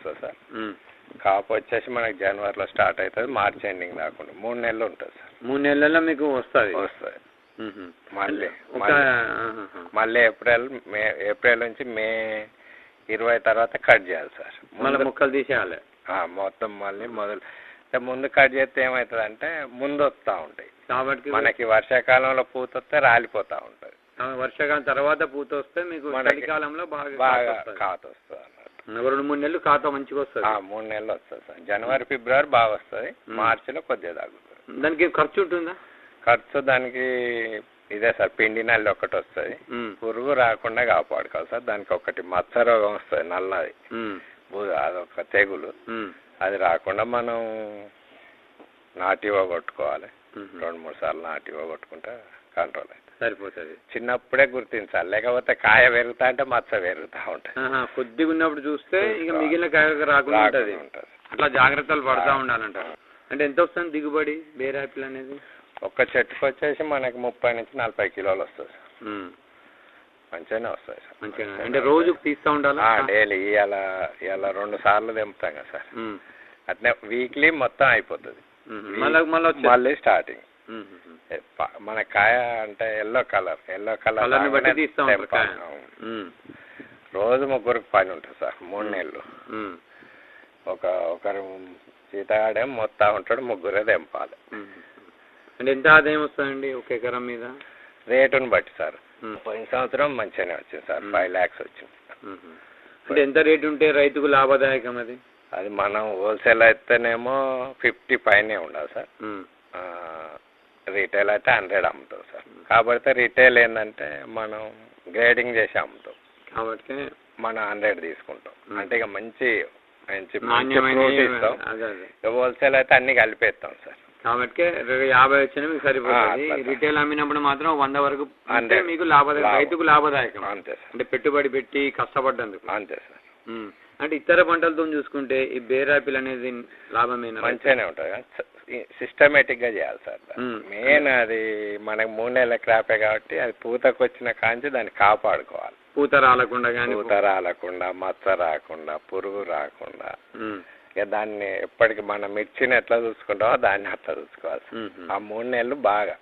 వస్తుంది సార్ ఉమ్. కాపు వచ్చేసి మనకి జనవరిలో స్టార్ట్ అవుతుంది మార్చి ఎండింగ్ దాకుండా మూడు నెలలు ఉంటుంది సార్ మూడు నెలల్లో మీకు వస్తుంది వస్తుంది మళ్ళీ ఒక మళ్ళీ ఆహాహా. మళ్ళీ ఏప్రిల్ మే ఏప్రిల్ నుంచి మే ఇరవై తర్వాత కట్ చేయాలి సార్ మళ్ళీ ముందు- ముక్కలు తీసేయాలి ఆ, మొత్తం మళ్ళీ మొదలు అంటే ముందు కట్ చేస్తే ఏమవుతుంది అంటే ముందు వస్తూ ఉంటాయి కాబట్టి మనకి వర్షాకాలంలో పూత వస్తే రాలిపోతూ ఉంటుంది ఆ వర్షాకాలం తర్వాత పూత వస్తే మీకు మనకి చలికాలంలో బాగా బాగా కాత వస్తది. కాత వస్తుంది అన్నట్టు ఒక రెండు మూడు నెలలు కాత మంచిగా వస్తుంది ఆ, మూడు నెలలు వస్తుంది సార్ జనవరి ఫిబ్రవరి బాగా వస్తుంది మ్మ్. మార్చిలో కొద్దిగా తగ్గుతుంది దానికి ఖర్చు ఉంటుందా ఖర్చు దానికి ఇదే సార్ పిండి నల్లి ఒకటి వస్తుంది ఉమ్. పురుగు రాకుండా కాపాడుకోవాలి సార్ దానికి ఒకటి మచ్చ రోగం వస్తుంది నల్లది ఉమ్. బూ- అదొక తెగులు ఉమ్. అది రాకుండా మనం నాటివో కొట్టుకోవాలి ఉమ్. రెండు మూడు సార్లు నాటివో కొట్టుకుంటే కంట్రోల్ అవుతుంది సరిపోతుంది చిన్నప్పుడే గుర్తించాలి లేకపోతే కాయ పెరుగుతా అంటే మచ్చ పెరుగుతూ ఉంటుంది ఆహా, కొద్దిగా ఉన్నప్పుడు చూస్తే ఇక మిగిలిన కాయ రాకుండా ఉంటది ఉంటుంది అట్లా జాగ్రత్తలు పడతా ఉండాలంట అంటే ఎంత వస్తుంది దిగుబడి బేర్ యాపిల్ అనేది ఒక్క చెట్టుకు వచ్చేసి మనకి ముప్పై నుంచి నలభై కిలోలు వస్తుంది సార్ ఉమ్. మంచిగానే వస్తుంది సార్ మంచిగా అంటే రోజు తీస్తా ఉండాలా డైలీ ఇవాళ ఇవాళ రెండు సార్లు తెంపుతాం కదా సార్ ఉమ్. అట్నే వీక్లీ మొత్తం అయిపోతుంది ఉమ్. మళ్ళా మళ్ళీ వచ్చే మళ్ళీ స్టార్టింగ్ ఉమ్. ఉమ్. మన కాయ అంటే ఎల్లో కలర్ ఎల్లో కలర్ కలర్ని బట్టి తీస్తా ఉంటారు కాయ. ఉమ్. రోజు ముగ్గురికి పని ఉంటుంది సార్ మూడు నెలలు ఉమ్. ఒక ఒకరు సీతగాడేం మొత్తం ఉంటాడు ముగ్గురే తెంపాలి ఉమ్. అంటే ఎంత ఆదాయం వస్తుందండి ఒక ఎకరం మీద రేటుని బట్టి సార్ ఉమ్. పోయిన సంవత్సరం మంచిగానే వచ్చింది సార్ మ్మ్. ఫైవ్ ల్యాక్స్ వచ్చింది ఉమ్. అంటే ఎంత రేటు ఉంటే రైతుకు లాభదాయకం అది అది మనం హోల్సేల్ అయితేనేమో ఫిఫ్టీ పైనే ఉండాలి సార్ ఉమ్. రీటైల్ అయితే హండ్రెడ్ అమ్ముతాం సార్ కాబట్టి రీటైల్ ఏంటంటే మనం గ్రేడింగ్ చేసి అమ్ముతాం కాబట్టి మనం హండ్రెడ్ తీసుకుంటాం మ్మ్. అంటే ఇక మంచి మంచి మంచి నాణ్యమైన ఫ్రూట్ ఇస్తాం అదే అదే ఇక హోల్సేల్ అయితే అన్ని కలిపేస్తాం సార్ కాబట్టి రే- యాభై వచ్చినా మీకు సరిపోతుంది ఆ, అట్లా. రిటైల్ అమ్మినప్పుడు మాత్రం వంద వరకు అంటే హండ్రెడ్. మీకు లాభదాయకం లాభం. రైతుకు లాభదాయకం అంతే సార్ అంటే పెట్టుబడి పెట్టి కష్టపడ్డందుకు అంతే సార్ ఉమ్. అంటే ఇతర పంటలతో చూసుకుంటే ఈ బేర్ యాపిల్ అనేది లాభమేనా మంచిగానే ఉంటుంది సిస్టమేటిక్ గా చేయాలి సార్ మ్మ్. మెయిన్ అది మనకి మూడు నెలల క్రాపే కాబట్టి అది పూతకు వచ్చిన కాంచి దాన్ని కాపాడుకోవాలి పూత రాలకుండా కానీ పూత రాలకుండా మచ్చ రాకుండా పురుగు రాకుండా ఇక దాన్ని ఎప్పటికి మన మిర్చిని ఎట్లా చూసుకుంటామో దాన్ని అట్లా చూసుకోవాలి సార్. ఆ మూడు నెలలు బాగా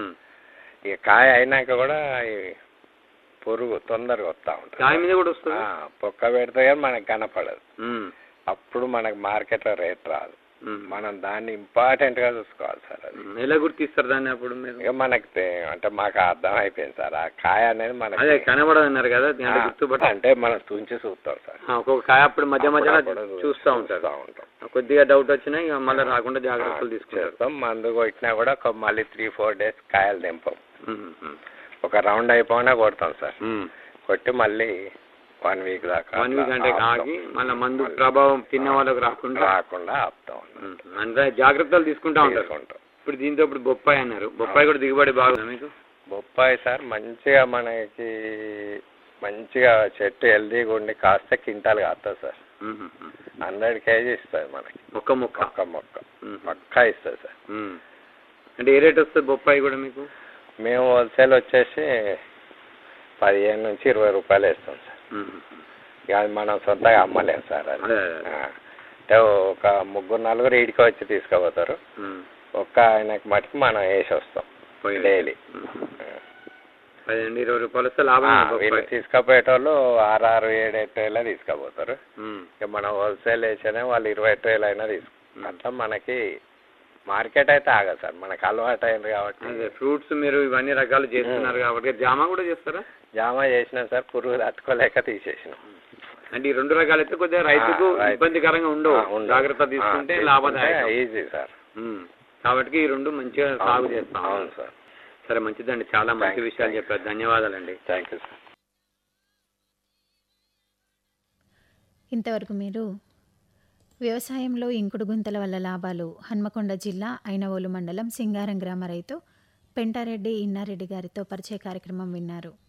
ఇక కాయ అయినాక కూడా ఈ పురుగు తొందరగా వస్తూ ఉంటుంది కాయ మీద కూడా వస్తుంది ఆ, పొక్క పెడితే కానీ మనకు కనపడదు అప్పుడు మనకు మార్కెట్లో రేట్ రాదు మనం దాన్ని ఇంపార్టెంట్ గా చూసుకోవాలి సార్ అది ఎలా గుర్తిస్తారు దాన్ని అప్పుడు మీరు ఇక మనకి తె- అంటే మాకు అర్థం అయిపోయింది సార్ ఆ కాయ అనేది మనకి అదే కనబడదు అన్నారు కదా అంటే ఆ, గుర్తుపట్ట అంటే మనం తుంచి చూస్తాం సార్ ఆ, ఒక్కొక్క కాయ అప్పుడు మధ్య మధ్యలో అప్పుడప్పుడు చూస్తూ ఉంటారు చూస్తూ ఉంటాం కొద్దిగా డౌట్ వచ్చినా ఇక మళ్ళీ రాకుండా జాగ్రత్తలు ఆ, తీసుకుంటారు చేస్తాం మందు కొట్టినా కూడా ఒక మళ్ళీ త్రీ ఫోర్ డేస్ కాయలు తెంపం ఉమ్, ఉమ్, ఒక రౌండ్ అయిపోయినా కొడతాం సార్ ఉమ్. కొట్టి మళ్ళీ వన్ వీక్ దాకా వన్ వీక్ అట్లా అంటే ఆపుతాం. ఆగి మళ్ళీ మందు ప్రభావం తిన్న వాళ్ళకి రాకుండా రాకుండా ఆపుతాం ఉమ్, అంటే జాగ్రత్తలు తీసుకుంటా ఉంటారు తీసుకుంటాం ఇప్పుడు దీంతో ఇప్పుడు బొప్పాయి అన్నారు బొప్పాయి కూడా దిగుబడి బాగుందా మీకు బొప్పాయి సార్ మంచిగా మనకి మంచిగా చెట్టు హెల్దీగా ఉండి కాస్త కింటాలు కాస్తుంది sir um, um. Hundred K ఇస్తుంది మనకి ఒక్క మొక్క ఒక్క మొక్క ఉమ్, పక్కా ఇస్తుంది సార్ ఉమ్. అంటే ఏ రేట్ వస్తుంది బొప్పాయి కూడా మీకు మేము హోల్సేల్ వచ్చేసి పదిహేను నుంచి ఇరవై రూపాయలు వేస్తాం సార్ ఉమ్, ఇక అది మనం సొంతగా అమ్మలేం సార్ అది అదే, అదే. ఆ. అంటే ఒక ముగ్గురు నలుగురు ఈడికి వచ్చి తీసుకుపోతారు ఉమ్. ఒక్క ఆయనకి మటుకు మనం వేసి వస్తాం పోయి డైలీ ఉమ్. పదిహేను ఇరవై రూపాయలు వస్తే లాభం వీళ్ళు తీసుకుపోయేటోళ్ళు ఆరు ఆరు ఏడు ఎటు వేలా తీసుకుపోతారు ఉమ్, ఇక మనం హోల్సేల్ వేసేనే వాళ్ళు ఇరవై ఎటు వేలు అయినా తీసుకు అట్లా మనకి మార్కెట్ అయితే ఆగదు సార్ మనకు అలవాటు అయింది కాబట్టి అదే ఫ్రూట్స్ మీరు ఇవన్నీ రకాలు చేస్తున్నారు కాబట్టి జామ కూడా చేస్తారా జామ చేసినాం సార్ పురుగు తట్టుకోలేక తీసేసినాం అంటే ఈ రెండు రకాలు అయితే కొద్దిగా రైతుకు ఆ, రైతు- ఇబ్బందికరంగా ఉండవు ఆ, ఉండవు. జాగ్రత్త తీసుకుంటే ఆ, లాభదాయకం ఈజీ సార్ ఉమ్. కాబట్టి ఈ రెండు మంచిగా సాగు చేస్తాం అవును సార్ సరే మంచిదండి చాలా మంచి Thanks, విషయాలు thanks. చెప్పారు ధన్యవాదాలండి థ్యాంక్ యూ సార్ ఇంతవరకు మీరు వ్యవసాయంలో ఇంకుడు గుంతల వల్ల లాభాలు హన్మకొండ జిల్లా ఐనవోలు మండలం సింగారం గ్రామ రైతు పెంటారెడ్డి ఇన్నారెడ్డి గారితో పరిచయ కార్యక్రమం విన్నారు